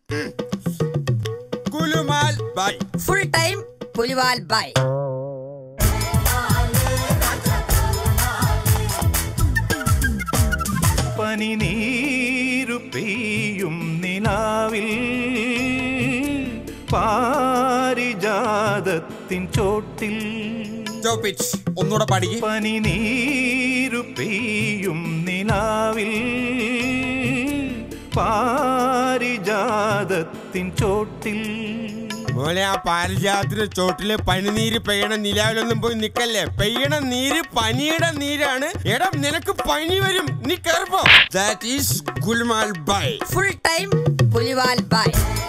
കുലുമാൽ by full time പുലിവാൽ by പനിനീരു പെയ്യും നിലാവിൽ പാരിജാതത്തിൻ ചോട്ടിൽ സ്റ്റോപ്പ് ഇറ്റ് ഒന്നുകൂടെ പാടിക്ക് പനിനീരു പെയ്യും നിലാവിൽ പാരിജാതത്തിൻ ചോട്ടിൽ മോനെ ആ പാരിജാതത്തിന്റെ ചോട്ടില് പനിനീര് പെയ്യണ നിലാവിലൊന്നും പോയി നിക്കല്ലേ പെയ്യണ നീര് പനിയുടെ നീരാണ് എടാ നിനക്ക് പനി വരും നീ കയറിപ്പോ ദാറ്റ് ഈസ് ഗുൽമാൽ ബൈ ഫുൾ ടൈം പുലിവാൽ ബൈ